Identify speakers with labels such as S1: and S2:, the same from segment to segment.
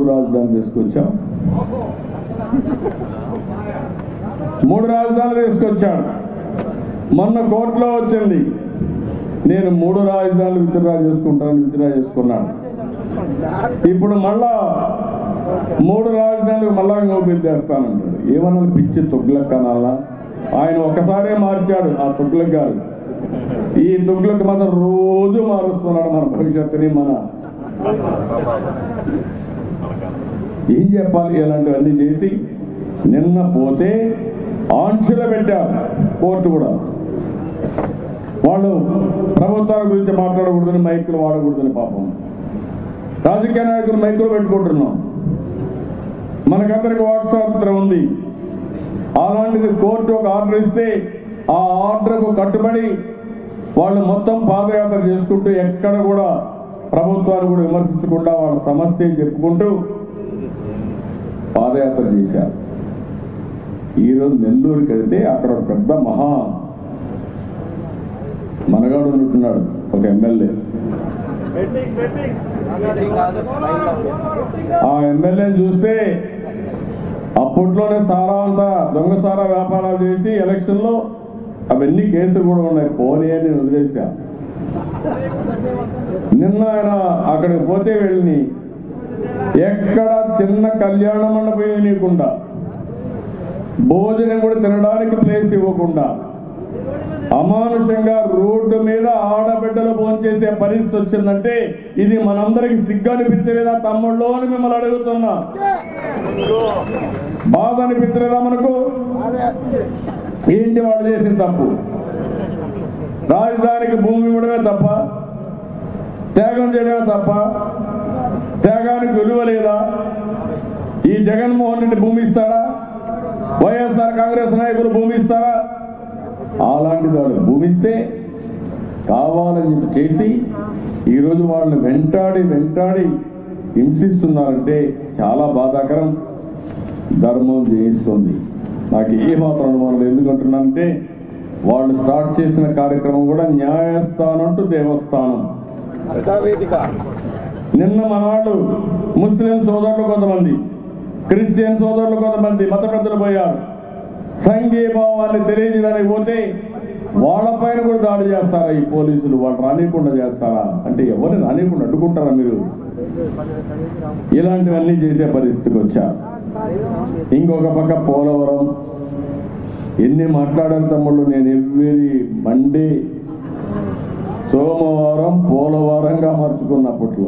S1: మూడు రాజధానులు తీసుకొచ్చాం మూడు రాజధానులు తీసుకొచ్చాడు మొన్న కోర్టులో వచ్చింది నేను మూడు రాజధానులు విత్డ్రా చేసుకుంటాను విత్డ్రా చేసుకున్నాను ఇప్పుడు మళ్ళా మూడు రాజధానులు మళ్ళా ఓపెన్ చేస్తానంటాడు ఏమన్నా పిచ్చి తుగ్లక్ అనాలా ఆయన ఒక్కసారే మార్చాడు ఆ తుగ్లక్ గారు ఈ తుగ్లక్ మాత్రం రోజు మారుస్తున్నాడు మన భవిష్యత్తుని మన ఏం చెప్పాలి ఇలాంటివన్నీ చేసి నిన్న పోతే ఆంక్షలు పెట్టారు కోర్టు కూడా వాళ్ళు ప్రభుత్వాల గురించి మాట్లాడకూడదని మైకులు వాడకూడదని పాపం రాజకీయ నాయకులు మైకులు పెట్టుకుంటున్నాం మనకందరికి వాక్ స్వాతంత్రం ఉంది అలాంటిది కోర్టు ఒక ఆర్డర్ ఇస్తే ఆ ఆర్డర్కు కట్టుబడి వాళ్ళు మొత్తం పాదయాత్ర చేసుకుంటూ ఎక్కడ కూడా ప్రభుత్వాన్ని కూడా విమర్శించకుండా వాళ్ళ సమస్య చెప్పుకుంటూ పాదయాత్ర చేశారు ఈరోజు నెల్లూరుకి వెళ్తే అక్కడ ఒక పెద్ద మహా మనగాడు ఉంటున్నాడు ఒక ఎమ్మెల్యే ఆ ఎమ్మెల్యేని చూస్తే అప్పట్లోనే సారా అంతా దొంగ సారా వ్యాపారాలు చేసి ఎలక్షన్లో అవన్నీ కేసులు కూడా ఉన్నాయి పోనీ అని నేను వదిలేసా నిన్న ఆయన అక్కడికి పోతే వెళ్ళి ఎక్కడ చిన్న కళ్యాణ మండపం నీకుండా భోజనం కూడా తినడానికి ప్లేస్ ఇవ్వకుండా అమానుషంగా రోడ్డు మీద ఆడబిడ్డలు భోంచేసే పరిస్థితి వచ్చిందంటే ఇది మనందరికి సిగ్గు అనిపించలేదా తమ్ముళ్ళు అని మిమ్మల్ని అడుగుతున్నా బాధ అనిపించలేదా మనకు ఏంటి వాళ్ళు చేసిన తప్పు రాజధానికి భూమి ఇవ్వడమే తప్ప త్యాగం చేయడమే తప్ప త్యాగానికి విలువ లేదా ఈ జగన్మోహన్ రెడ్డి భూమి ఇస్తారా వైఎస్ఆర్ కాంగ్రెస్ నాయకులు భూమి ఇస్తారా అలాంటిది వాళ్ళు భూమిస్తే కావాలని చెప్పి చేసి ఈరోజు వాళ్ళని వెంటాడి వెంటాడి హింసిస్తున్నారంటే చాలా బాధాకరం ధర్మం జయిస్తుంది నాకు ఏ మాత్రం అనుమానం లేదు. ఎందుకంటున్నానంటే వాళ్ళు స్టార్ట్ చేసిన కార్యక్రమం కూడా న్యాయస్థానం టు దేవస్థానం
S2: ప్రజావేదిక
S1: నిన్న మన వాళ్ళు ముస్లిం సోదరులు కొంతమంది క్రిస్టియన్ సోదరులు కొంతమంది మత పెద్దలు పోయారు సంఘీభావాన్ని తెలియజేయడానికి పోతే వాళ్ళపైన కూడా దాడి చేస్తారా ఈ పోలీసులు వాళ్ళు రానియకుండా చేస్తారా అంటే ఎవరిని రానియకుండా అడ్డుకుంటారా మీరు ఇలాంటివన్నీ చేసే పరిస్థితికి వచ్చారు ఇంకొక పక్క పోలవరం ఎన్ని మాట్లాడారు తమ్ముళ్ళు నేను ఎవ్రీ మండే సోమవారం పోలవరంగా మార్చుకున్నప్పట్లో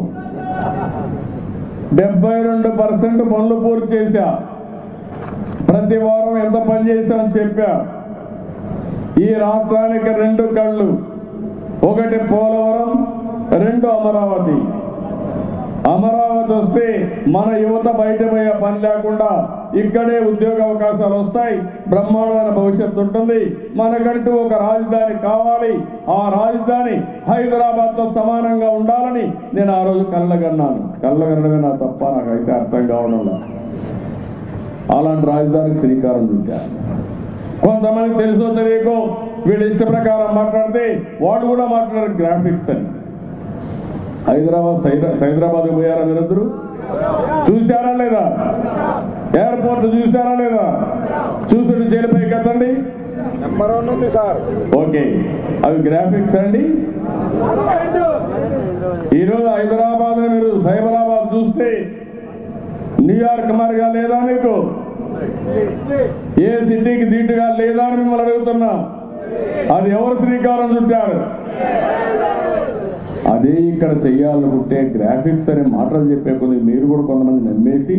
S1: డెబ్బై రెండు పర్సెంట్ పనులు పూర్తి చేశా ప్రతి వారం ఎంత పని చేశామని చెప్పా ఈ రాష్ట్రానికి రెండు కళ్ళు ఒకటి పోలవరం రెండు అమరావతి అమరావతి వస్తే మన యువత బయట పోయే పని లేకుండా ఇక్కడే ఉద్యోగ అవకాశాలు వస్తాయి బ్రహ్మాండమైన భవిష్యత్తు ఉంటుంది మనకంటూ ఒక రాజధాని కావాలి ఆ రాజధాని హైదరాబాద్ తో సమానంగా ఉండాలని నేను ఆ రోజు కళ్ళగన్నాను కళ్ళగనడమే నా తప్ప నాకైతే అర్థం కావడం లేదు. అలాంటి రాజధానికి శ్రీకారం చుట్టారు కొంతమంది తెలుసో తెలియకో వీళ్ళ ఇష్ట ప్రకారం మాట్లాడితే వాడు కూడా మాట్లాడారు గ్రాఫిక్స్ అని హైదరాబాద్ సైద- హైదరాబాద్ పోయారా మీరందరూ చూశారా లేదా ఎయిర్పోర్ట్ చూశారా లేదా చూసుడు జైలుపై కదండి
S2: నెంబర్ వన్ ఉంది సార్
S1: ఓకే అవి గ్రాఫిక్స్ అండి ఈరోజు హైదరాబాద్ మీరు సైబరాబాద్ చూస్తే న్యూయార్క్ మరిగా లేదా మీకు ఏ సిటీకి దీటుగా లేదా అని మిమ్మల్ని అడుగుతున్నా అది ఎవరు శ్రీకారం చుట్టారు అదే ఇక్కడ చెయ్యాలనుకుంటే గ్రాఫిక్స్ అనే మాటలు చెప్పే కొన్ని మీరు కూడా కొంతమంది నమ్మేసి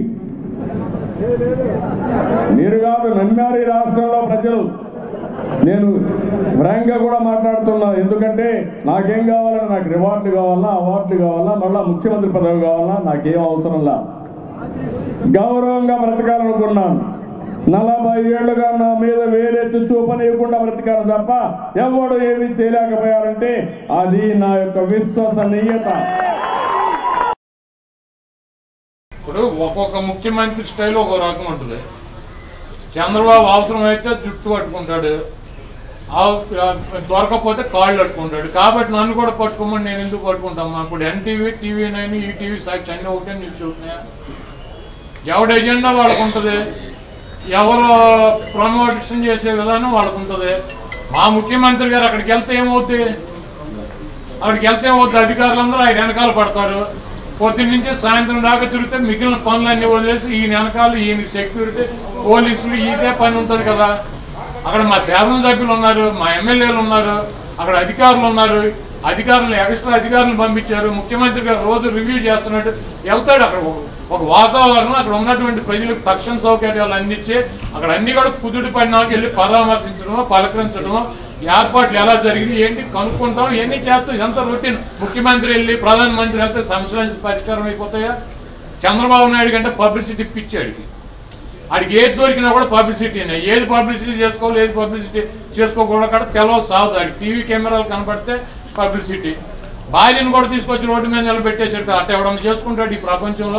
S1: మీరు కాదు నమ్మారు ఈ రాష్ట్రంలో ప్రజలు నేను ఫ్రాంక్ గా కూడా మాట్లాడుతున్నా ఎందుకంటే నాకేం కావాలన్నా నాకు రివార్డులు కావాలన్నా అవార్డులు కావాలన్నా మళ్ళా ముఖ్యమంత్రి పదవి కావాలన్నా నాకేం అవసరంలా గౌరవంగా బ్రతకాలనుకున్నాను నలభై ఏళ్లుగా నా మీద వేలెత్తి చూపనీయకుండా బ్రతికాను తప్ప ఎవడు ఏమీ చేయలేకపోయారంటే అది నా యొక్క విశ్వసనీయత
S3: ఇప్పుడు ఒక్కొక్క ముఖ్యమంత్రి స్టైల్ ఒక రకం ఉంటుంది చంద్రబాబు అవసరం అయితే జుట్టు పట్టుకుంటాడు ఆ- దొరకకపోతే కాళ్ళు పట్టుకుంటాడు కాబట్టి నన్ను కూడా పట్టుకోమని నేను ఎందుకు పట్టుకుంటామా ఇప్పుడు NTV TV nine ETV Sakshi అన్ని ఒకటే న్యూస్ చూస్తున్నాయా ఎవడి ఎజెండా వాళ్ళకు ఉంటుంది ఎవరు ప్రమోషన్ చేసే విధానం వాళ్ళకు ఉంటుంది మా ముఖ్యమంత్రి గారు అక్కడికి వెళ్తే ఏమవుద్ది అక్కడికి వెళ్తే ఏమవుద్ది అధికారులందరూ ఆయన వెనకాల పడతారు పొద్దున్న నుంచి సాయంత్రం దాకా తిరిగితే మిగిలిన పనులన్నీ వదిలేసి ఈయన వెనకాల ఈయన సెక్యూరిటీ పోలీసులు ఇదే పని ఉంటుంది కదా అక్కడ మా శాసనసభ్యులు ఉన్నారు మా ఎమ్మెల్యేలు ఉన్నారు అక్కడ అధికారులు ఉన్నారు అధికారులు ఎక్స్ట్రా అధికారులను పంపించారు ముఖ్యమంత్రి గారు రోజు రివ్యూ చేస్తున్నట్టు వెళ్తాడు అక్కడ ఒక- ఒక వాతావరణం అక్కడ ఉన్నటువంటి ప్రజలకు తక్షణ సౌకర్యాలు అందించి అక్కడ అన్ని కూడా కుదుటి పడినాక వెళ్ళి పరామర్శించడమో పలకరించడమో ఏర్పాట్లు ఎలా జరిగింది ఏంటి కనుక్కుంటాం ఇవన్నీ చేస్తాం ఇదంతా రొటీన్ ముఖ్యమంత్రి వెళ్ళి ప్రధానమంత్రి వెళ్తే సమస్యలు పరిష్కారం అయిపోతాయా చంద్రబాబు నాయుడు కంటే పబ్లిసిటీ పిచ్చాడికి ఆడికి ఏది దొరికినా కూడా పబ్లిసిటీనే ఏది పబ్లిసిటీ చేసుకోవాలి ఏది పబ్లిసిటీ చేసుకోకూడదు కూడా తెలవ సాగు ఆడికి టీవీ కెమెరాలు కనపడితే పబ్లిసిటీ భార్యను కూడా తీసుకొచ్చి రోడ్డు మీద నిలబెట్టేసాడు అట్ట ఎవడన్నా చేసుకుంటాడు ఈ ప్రపంచంలో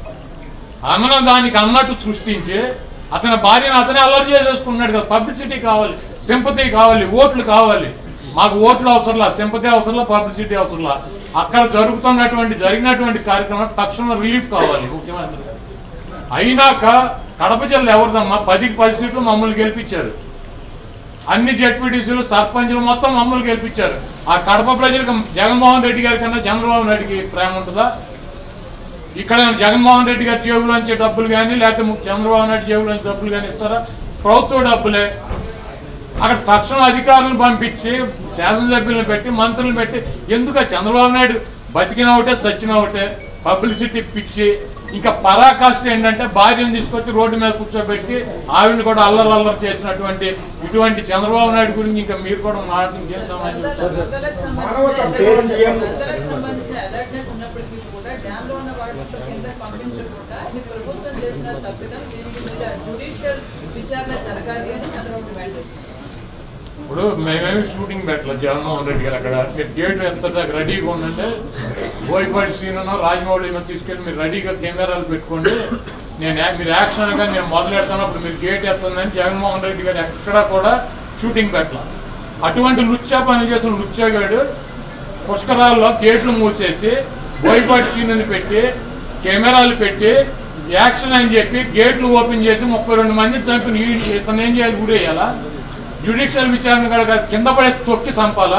S3: అన్న దానికి అన్నట్టు సృష్టించి అతని భార్యను అతనే అలర్ట్ చేసేసుకున్నాడు కదా పబ్లిసిటీ కావాలి సింపతి కావాలి ఓట్లు కావాలి మాకు ఓట్లు అవసరంలా సింపతి అవసరంలా పబ్లిసిటీ అవసరంలా అక్కడ జరుగుతున్నటువంటి జరిగినటువంటి కార్యక్రమం తక్షణ రిలీఫ్ కావాలి ముఖ్యమంత్రి గారు అయినాక కడప జిల్లా ఎవరిదమ్మా పదికి పది సీట్లు మమ్మల్ని గెలిపించారు అన్ని జెడ్పీటీసీలు సర్పంచులు మొత్తం మమ్మల్ని గెలిపించారు ఆ కడప ప్రజలకు జగన్మోహన్ రెడ్డి గారి కన్నా చంద్రబాబు నాయుడికి ప్రేమ ఉంటుందా ఇక్కడ జగన్మోహన్ రెడ్డి గారి జేబులోంచి డబ్బులు కానీ లేకపోతే ము- చంద్రబాబు నాయుడు జేబులోంచి డబ్బులు కానీ ఇస్తారా ప్రభుత్వ డబ్బులే అక్కడ తక్షణ అధికారులను పంపించి శాసనసభ్యులను పెట్టి మంత్రులను పెట్టి ఎందుకు ఆ చంద్రబాబు నాయుడు బతికిన ఒకటే సచ్చిన ఒకటే పబ్లిసిటీ పిచ్చి ఇంకా పరాకాష్ట ఏంటంటే భార్యను తీసుకొచ్చి రోడ్డు మీద కూర్చోబెట్టి ఆవిడని కూడా అల్లరి అల్లరి చేసినటువంటి ఇటువంటి చంద్రబాబు నాయుడు గురించి ఇంకా మీరు కూడా మాట్లాడి ఇంకేం సమాజం చెప్తారు?
S4: వరదలకు
S2: మానవత
S4: సంబంధించిన
S2: దేశీయం.
S4: అలర్ట్నెస్- వరదలకు సంబంధించిన అలర్ట్నెస్ ఉన్నప్పటికీ కూడా డ్యామ్ లో ఉన్న వాటర్ కింద పంపించకుండా ఈ ప్రభుత్వం చేసిన తప్పిదం దీనికి మీద జ్యుడిషియల్ విచారణ జరగాలి అని చంద్రబాబు డిమాండ్ చేస్తున్నారు
S3: ఇప్పుడు మేమేమి షూటింగ్ పెట్టలేదు జగన్మోహన్ రెడ్డి గారు అక్కడ మీరు గేట్ ఎంత దాకా రెడీగా ఉందంటే బోయపాటి శ్రీనో రాజమౌళినో తీసుకెళ్ళి మీరు రెడీగా కెమెరాలు పెట్టుకోండి నేను యా- మీరు యాక్షన్గా నేను మొదలు పెడతాను అప్పుడు మీరు గేట్ ఎత్తుందని జగన్మోహన్ రెడ్డి గారు ఎక్కడా కూడా షూటింగ్ పెట్టాల అటువంటి లుచ్చా పని చేసిన లుచ్చాగాడు పుష్కరాల్లో గేట్లు మూసేసి బోయపాటి శ్రీనుని పెట్టి కెమెరాలు పెట్టి యాక్షన్ అని చెప్పి గేట్లు ఓపెన్ చేసి ముప్పై రెండు మంది చంపిన ఈ- ఇతను ఏం చేయాలి గురేయాలా జ్యుడిషియల్ విచారణ కనుక కింద పడే తొక్కి చంపాలా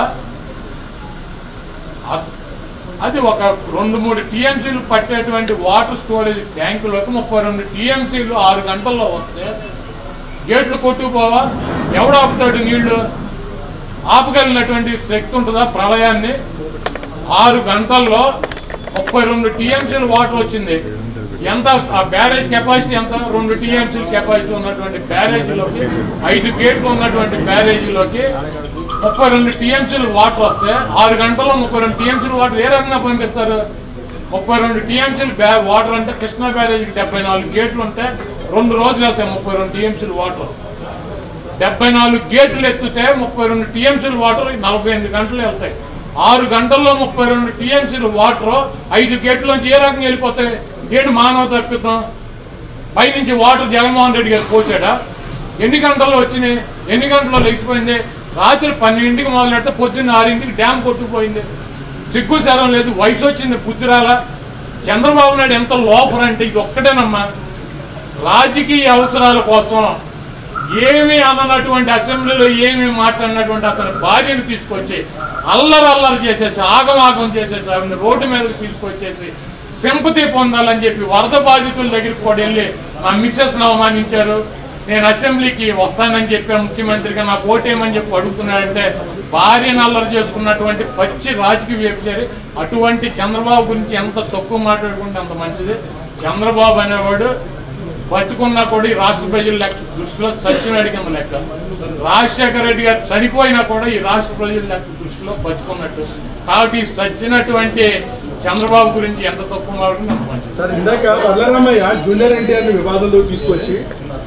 S3: అద్- అది ఒక రెండు మూడు టీఎంసీలు పట్టేటువంటి వాటర్ స్టోరేజ్ ట్యాంకులోకి ముప్పై రెండు టీఎంసీలు ఆరు గంటల్లో వస్తే గేట్లు కొట్టుకుపోవా ఎవడు ఆపుతాడు నీళ్లు ఆపగలిగినటువంటి శక్తి ఉంటుందా ప్రళయాన్ని ఆరు గంటల్లో ముప్పై రెండు టీఎంసీలు వాటర్ వచ్చింది ఎంత ఆ బ్యారేజ్ కెపాసిటీ ఎంత రెండు టీఎంసీలు కెపాసిటీ ఉన్నటువంటి బ్యారేజీలోకి ఐదు గేట్లు ఉన్నటువంటి బ్యారేజీలోకి ముప్పై రెండు టీఎంసీలు వాటర్ వస్తే ఆరు గంటల్లో ముప్పై రెండు టీఎంసీలు వాటర్ ఏ రకంగా పంపిస్తారు ముప్పై రెండు టీఎంసీలు బ్యా వాటర్ అంటే కృష్ణా బ్యారేజీకి డెబ్బై నాలుగు గేట్లు ఉంటే రెండు రోజులు వెళ్తాయి ముప్పై రెండు టీఎంసీలు వాటర్ డెబ్బై నాలుగు గేట్లు ఎత్తితే ముప్పై రెండు టీఎంసీలు వాటర్ నలభై ఎనిమిది గంటలు వెళ్తాయి ఆరు గంటల్లో ముప్పై రెండు టీఎంసీలు వాటర్ ఐదు గేట్లోంచి ఏ రకంగా వెళ్ళిపోతాయి ఏంటి మానవ తప్పిద్దాం పైనుంచి వాటర్ జగన్మోహన్ రెడ్డి గారు పోసాడా ఎన్ని గంటల్లో వచ్చినాయి ఎన్ని గంటల్లో లేచిపోయింది రాత్రి పన్నెండింటికి మొదలెడితే పొద్దున్న ఆరింటికి డ్యామ్ కొట్టుకుపోయింది సిగ్గు శరం లేదు వయసు వచ్చింది బుద్ధి రాలా చంద్రబాబు నాయుడు ఎంత లోఫర్ అంటే ఇది ఒక్కటేనమ్మా రాజకీయ అవసరాల కోసం ఏమీ అననటువంటి అసెంబ్లీలో ఏమీ మాట్లాడినటువంటి అతని భార్యను తీసుకొచ్చి అల్లరి అల్లరి చేసేసి ఆగమాగం చేసేసి ఆవిడని రోడ్డు మీదకి తీసుకొచ్చేసి సింపతి పొందాలని చెప్పి వరద బాధితుల దగ్గరికి కూడా వెళ్ళి నా మిస్సెస్ని అవమానించారు నేను అసెంబ్లీకి వస్తానని చెప్పా ముఖ్యమంత్రిగా నాకు ఓటేయమని చెప్పి అడుగుతున్నాడంటే భార్యను అల్లరి చేసుకున్నటువంటి పచ్చి రాజకీయ వ్యక్తి అటువంటి చంద్రబాబు గురించి ఎంత తక్కువ మాట్లాడుకుంటే అంత మంచిది చంద్రబాబు అనేవాడు బతుకున్నా కూడా ఈ రాష్ట్ర ప్రజల లెక్క దృష్టిలో చచ్చినాడు కింద లెక్క రాజశేఖర రెడ్డి గారు చనిపోయినా కూడా ఈ రాష్ట్ర ప్రజల లెక్క దృష్టిలో బతుకున్నట్టు కాబట్టి ఈ చచ్చినటువంటి చంద్రబాబు గురించి ఎంత తక్కువ మాట్లాడుకుంటే అంత మంచిది
S5: సార్ ఇందాక వల్లరమయ్య జూనియర్ ఎన్టీఆర్ వివాదంలో తీసుకొచ్చి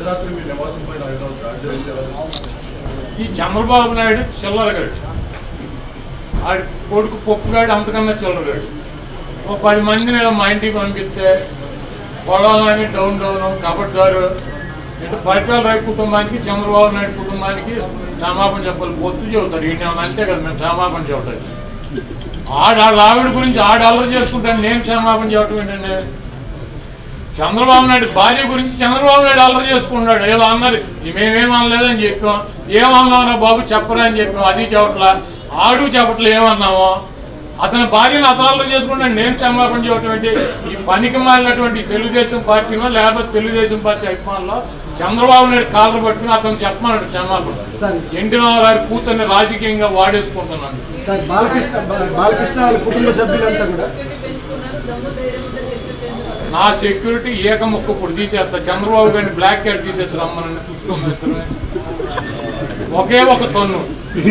S3: ఈ చంద్రబాబు నాయుడు చిల్లరగాడు ఆడి కొడుకు పప్పుగాడు అంతకన్నా చిల్లరగాడు ఒక పది మందిని ఇలా మా ఇంటికి పంపిస్తే పొలాలని డౌన్ డౌన్ కబడ్దారు ఇటు పరిటాల రాయ్ కుటుంబానికి చంద్రబాబు నాయుడు కుటుంబానికి క్షమాపణ చెప్పాలి బొత్తు చెబుతాడు ఈయన ఏమన్నా అంతే కదా మేము క్షమాపణ చెప్పలేదు ఆడ వాళ్ళ ఆవిడ గురించి ఆడ అల్లరి చేసుకుంటాను నేను క్షమాపణ చెప్పడం ఏంటండి చంద్రబాబు నాయుడు భార్య గురించి చంద్రబాబు నాయుడు అల్లరి చేసుకున్నాడు ఏదో అన్నారు మేమేం అనలేదని చెప్పాం ఏమన్నారా బాబు చెప్పరా అని చెప్పాం అది చెప్పట్లా ఆడు చెప్పట్లే ఏమన్నాము అతని భార్యను అతను అల్లరి చేసుకున్నాడు నేను క్షమాపణ చేయటం ఏంటి ఈ పనికి మాలినటువంటి తెలుగుదేశం పార్టీలో లేకపోతే తెలుగుదేశం పార్టీ అభిమానులు చంద్రబాబు నాయుడు కాలర్ పట్టుకుని అతను చెప్పమన్నాడు క్షమాపణ
S6: సరే.
S3: ఎన్టీ రామారావు కూతుర్ని రాజకీయంగా వాడేసుకుంటున్నాడు
S6: సార్ బాలకృష్ణ బా- బాలకృష్ణ వాళ్ళ కుటుంబ సభ్యులంతా కూడా
S4: సెక్యూరిటీ పెంచుకున్నారు దమ్ము ధైర్యం ఉంటే సెక్యూరిటీ ఎందుకు
S3: నా సెక్యూరిటీ ఏక ముక్క ఇప్పుడు తీసేస్తా చంద్రబాబు గారిని బ్లాక్ క్యాట్ తీసేసి రమ్మని చూసుకోండి ఒకే ఒక తన్ను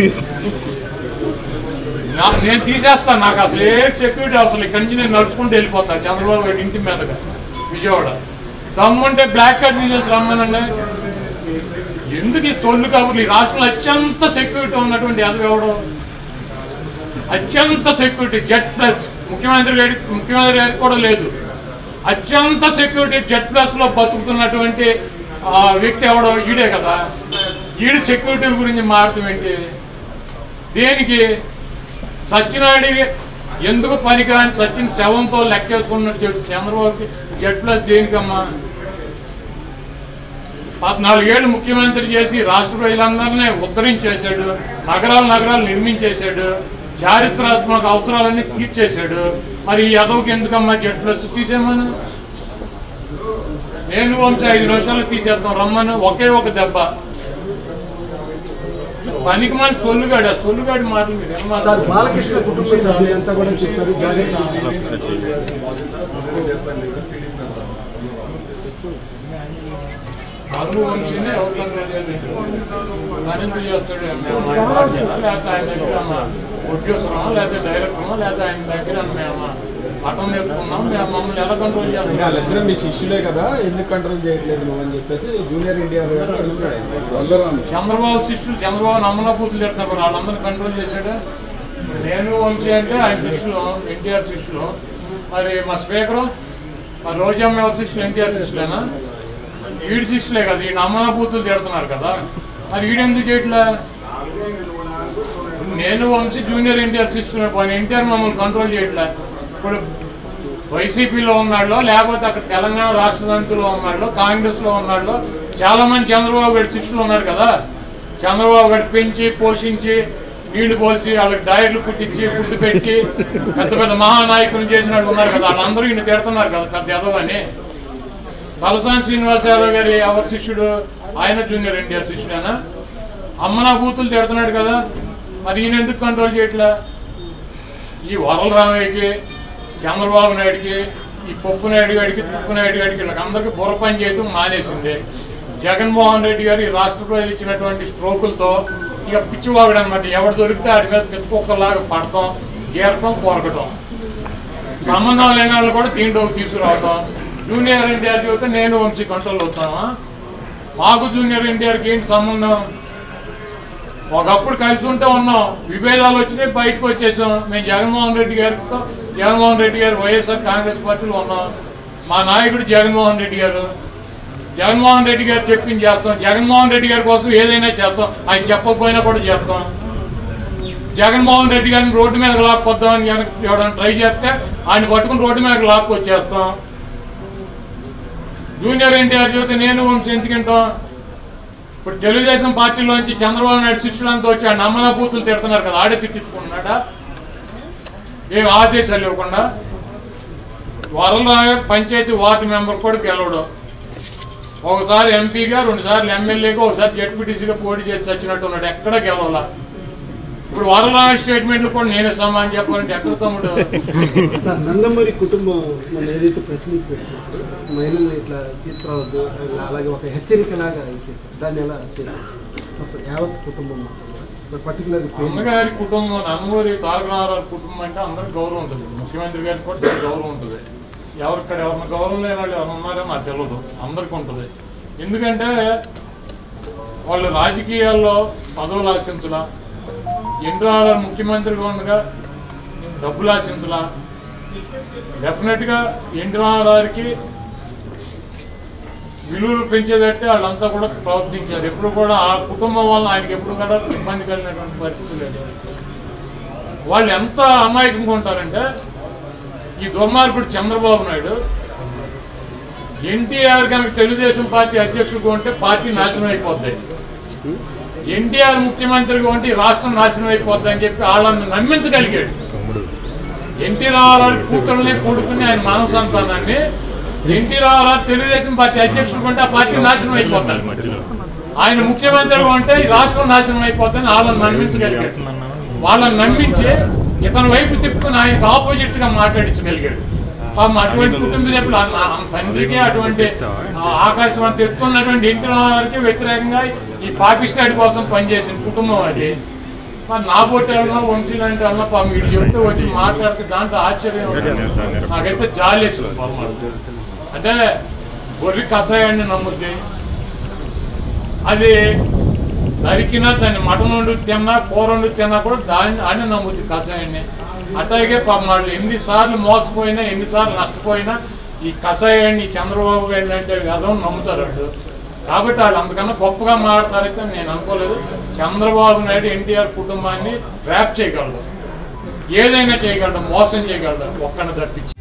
S3: నా- నేను తీసేస్తా నాకు అసలు ఏ సెక్యూరిటీ అవసరం ఇక్కడి నుంచి నేను నడుచుకుంటూ వెళ్ళిపోతా చంద్రబాబు గారి ఇంటి మీదగా విజయవాడ దమ్ముంటే బ్లాక్ కార్డ్ తీసేసి రమ్మనండి ఎందుకు ఈ సొల్లు కబుర్లు ఈ రాష్ట్రంలో అత్యంత సెక్యూరిటీ ఉన్నటువంటి అది ఎవడు అత్యంత సెక్యూరిటీ జెడ్ ప్లస్ ముఖ్యమంత్రి గారి ముఖ్యమంత్రి గారికి కూడా లేదు అత్యంత సెక్యూరిటీ జెడ్ ప్లస్ లో బతుకుతున్నటువంటి ఆ, వ్యక్తి ఎవడో ఈడే కదా ఈడు సెక్యూరిటీ గురించి మాట్లాడటం ఏంటి దేనికి సత్యనాయుడు ఎందుకు పనికిరాని సచిన్ శవంతో లెక్కేసుకున్నట్టు చెప్పి చంద్రబాబుకి జెడ్ ప్లస్ దేనికమ్మా పద్నాలుగేళ్ళు ముఖ్యమంత్రి చేసి రాష్ట్ర ప్రజలందరినీ ఉద్ధరించేశాడు నగరాలు నగరాలు నిర్మించేశాడు చారిత్రాత్మక అవసరాలన్నీ తీర్చేశాడు మరి ఈ యదవకి ఎందుకమ్మా జెడ్ ప్లస్ తీసేమను నేను వంశ ఐదు నిమిషాలు తీసేద్దాం రమ్మను ఒకే ఒక దెబ్బ పనికి మన సొల్లుగాడు ఆ సొల్లుగాడి మాటలు మీరు ఏం
S6: సార్
S3: మాట్లాడుతున్నారు?
S6: బాలకృష్ణ కుటుంబ సభ్యులంతా కూడా చెప్పారు జాగ్రత్త
S3: అల్లు వంశీని ఎవరు కంట్రోల్ చేయలేదు. ఆయన ఎందుకు చేస్తాడు? మేము ఆయన బాధ్యత, లేకపోతే ఆయన దగ్గర ఏమన్నా ప్రొడ్యూసరమా, లేకపోతే డైరెక్టరమా, లేకపోతే ఆయన దగ్గర మేము మటన్ నేర్చుకున్నాం మేము మమ్మల్ని ఎలా కంట్రోల్ చేస్తాం
S7: వాళ్ళిద్దరూ మీ శిష్యులే కదా ఎందుకు కంట్రోల్ చేయట్లేదు నువ్వు అని చెప్పేసి జూనియర్ ఎన్టీఆర్ గారు అడుగుతున్నాడు ఆయన.
S3: చంద్రబాబు శిష్యులు చంద్రబాబు నమ్మల బూతులు తిడుతున్నారు మరి వాళ్ళందరూ కంట్రోల్ చేశాడు నేను వంశీ అంటే ఆయన శిష్యులు ఎన్టీఆర్ శిష్యులు మరి మా స్పీకరు మరి రోజమ్మ ఎవరి శిష్యులు ఎన్టీఆర్ శిష్యులేనా ఈడు శిష్యులే కదా ఈ నమ్మల బూతులు తిడుతున్నారు కదా మరి ఈడెందుకు చేయట్లే నేను వంశీ జూనియర్ ఎన్టీఆర్ శిష్యులు పోనీ ఎన్టీఆర్ మమ్మల్ని కంట్రోల్ చేయట్లే ఇప్పుడు వైసీపీలో ఉన్నాళ్ళు లేకపోతే అక్కడ తెలంగాణ రాష్ట్ర సమితిలో ఉన్నాళ్ళు కాంగ్రెస్ లో ఉన్నాళ్ళు చాలా మంది చంద్రబాబు గారి శిష్యులు ఉన్నారు కదా చంద్రబాబు గారు పెంచి పోషించి నీళ్లు పోసి వాళ్ళకి డైర్లు కుట్టించి ఫుడ్ పెట్టి పెద్ద పెద్ద మహానాయకులు చేసిన వాళ్ళు ఉన్నారు కదా వాళ్ళందరూ ఈయన తిడుతున్నారు కదా పెద్ద ఎదవని తలసాని శ్రీనివాస యాదవ్ గారి ఎవరి శిష్యుడు ఆయన జూనియర్ ఎన్టీఆర్ శిష్యుడేనా అమ్మనా బూతులు తిడుతున్నాడు కదా మరి ఈయన ఎందుకు కంట్రోల్ చేయట్లే ఈ వరల రామయ్యకి చంద్రబాబు నాయుడికి ఈ పప్పు నాయుడు గారికి తుప్పు నాయుడు గారికి వీళ్ళకందరికీ బుర్ర పని చేయడం మానేసింది జగన్మోహన్ రెడ్డి గారు ఈ రాష్ట్ర ప్రజలు ఇచ్చినటువంటి స్ట్రోకులతో ఇక పిచ్చివాగుడు అనమాట ఎవడు దొరికితే ఆడి మీద పిచ్చుకోకలాగా పడటం గీరటం కొరకటం సంబంధం లేని వాళ్ళు కూడా దీంట్లోకి తీసుకురావటం జూనియర్ ఎన్టీఆర్ చూస్తే నేను వంశీ కంట్రోల్ అవుతామా మాకు జూనియర్ ఎన్టీఆర్కి ఏంటి సంబంధం ఒకప్పుడు కలిసి ఉంటే ఉన్నాం విభేదాలు వచ్చినాయి బయటకు వచ్చేసాం మేము జగన్మోహన్ రెడ్డి గారితో జగన్మోహన్ రెడ్డి గారు వైఎస్ఆర్ కాంగ్రెస్ పార్టీలో ఉన్నాం మా నాయకుడు జగన్మోహన్ రెడ్డి గారు జగన్మోహన్ రెడ్డి గారు చెప్పింది చేస్తాం జగన్మోహన్ రెడ్డి గారి కోసం ఏదైనా చేస్తాం ఆయన చెప్పకపోయినా కూడా చేస్తాం జగన్మోహన్ రెడ్డి గారిని రోడ్డు మీద లాక్కొద్దామని కనుక ఎవడైనా ట్రై చేస్తే ఆయన పట్టుకుని రోడ్డు మీద లాక్కొచ్చేస్తాం జూనియర్ ఎన్టీఆర్ చూస్తే నేను వంశీ ఎందుకంటాం ఇప్పుడు తెలుగుదేశం పార్టీలోంచి చంద్రబాబు నాయుడు శిష్యులంతా వచ్చి ఆ నమ్మన బూతులు తిడుతున్నారు కదా ఆడే తిట్టించుకుంటున్నాడా ఏం ఆదేశాలు ఇవ్వకుండా వరలరాయ పంచాయతీ వార్డు మెంబర్ కూడా గెలవడం ఒకసారి ఎంపీగా రెండు సార్లు ఎమ్మెల్యేగా ఒకసారి జడ్పీటీసీగా పోటీ చేసి వచ్చినట్టు ఉన్నాడు ఎక్కడ గెలవాల ఇప్పుడు వరలరాయ స్టేట్మెంట్లు కూడా నేనే సమానం చెప్పాలంటే ఎక్కడ తమ్ముడు
S6: సార్ నందమూరి కుటుంబం మన ఏదైతే ప్రెస్ మీట్ పెట్టినప్పుడు మహిళల్ని ఇట్లా తీసుకురావద్దు ఇలా అలాగే ఒక హెచ్చరికలాగా ఇచ్చేసారు దాన్ని ఎలా చేశారు మొత్తం యావత్ కుటుంబం పర్టికులర్
S3: అమ్మగారి కుటుంబం నందమూరి తారక రామారావు కుటుంబం అంటే అందరికి గౌరవం ఉంటుంది ముఖ్యమంత్రి గారికి కూడా చాలా గౌరవం ఉంటుంది ఎవరిక్కడ ఎవరిని గౌరవం లేని వాళ్ళు ఎవరు ఉన్నారో నాకు తెలియదు అందరికి ఉంటుంది ఎందుకంటే వాళ్ళు రాజకీయాల్లో పదవులు ఆశించలా ఎన్టీఆర్ ముఖ్యమంత్రిగా ఉండగా డబ్బులు ఆశించలా డెఫినెట్గా ఎన్టీఆర్ఆర్కి విలువలు పెంచేదట్టే వాళ్ళంతా కూడా ప్రవర్తించారు ఎప్పుడు కూడా ఆ కుటుంబం వల్ల ఆయనకి ఎప్పుడు కూడా ఇబ్బంది కలిగినటువంటి పరిస్థితి లేదు వాళ్ళు ఎంత అమాయకంగా ఉంటారంటే ఈ దుర్మార్గుడు చంద్రబాబు నాయుడు ఎన్టీఆర్ కనుక తెలుగుదేశం పార్టీ అధ్యక్షుడిగా ఉంటే పార్టీ నాశనం అయిపోద్ది ఎన్టీఆర్ ముఖ్యమంత్రిగా ఉంటే ఈ రాష్ట్రం నాశనం అయిపోద్ది అని చెప్పి వాళ్ళని నమ్మించగలిగాడు ఎన్టీ రామారావు కూతురుని కొడుకుని ఆయన మానవ సంతానాన్ని ఎన్టీ రామారావు తెలుగుదేశం పార్టీ అధ్యక్షుడు ఉంటే ఆ పార్టీ నాశనం అయిపోతాడు ఆయన ముఖ్యమంత్రిగా ఉంటే ఈ రాష్ట్రం నాశనం అయిపోతుందని వాళ్ళని నమ్మించగలిగాడు వాళ్ళని నమ్మించి ఇతని వైపు తిప్పుకుని ఆయనకు ఆపోజిట్ గా మాట్లాడించగలిగాడు పాపం అటువంటి కుటుంబ సభ్యులు ఆ- ఆ తండ్రికి అటువంటి ఆ ఆకాశం అంత ఎత్తున్నటువంటి ఎన్టీ రామారావుకి వ్యతిరేకంగా ఈ పాకిస్తాన్ కోసం పనిచేసిన కుటుంబం అది మరి నా బొట్టు వెళ్ళినా వంశీ లాంటి వెళ్ళినా పాపం వీడు చెప్తూ వచ్చి మాట్లాడితే దాంట్లో ఆశ్చర్యం ఉంటుంది. నాకైతే జాలేసింది పాపం వాళ్ళకి. అంటే గొర్రె కషాయాన్ని నమ్ముద్ది అది నరికినా దాన్ని మటన్ వండు తిన్నా కూర వండు తిన్నా కూడా దాన్ని అని నమ్ముద్ది కషాయాన్ని అట్లాగే పాపం వాళ్ళు ఎన్నిసార్లు మోసపోయినా ఎన్నిసార్లు నష్టపోయినా ఈ కషాయాన్ని ఈ చంద్రబాబు గారి అంటే వ్యధం నమ్ముతారు వాళ్ళు కాబట్టి వాళ్ళు అంతకన్నా గొప్పగా మాట్లాడతారైతే నేను అనుకోలేదు చంద్రబాబు నాయుడు ఎన్టీఆర్ కుటుంబాన్ని ట్రాప్ చేయగలడు ఏదైనా చేయగలడు మోసం చేయగలడు ఒక్కడిని తప్పించి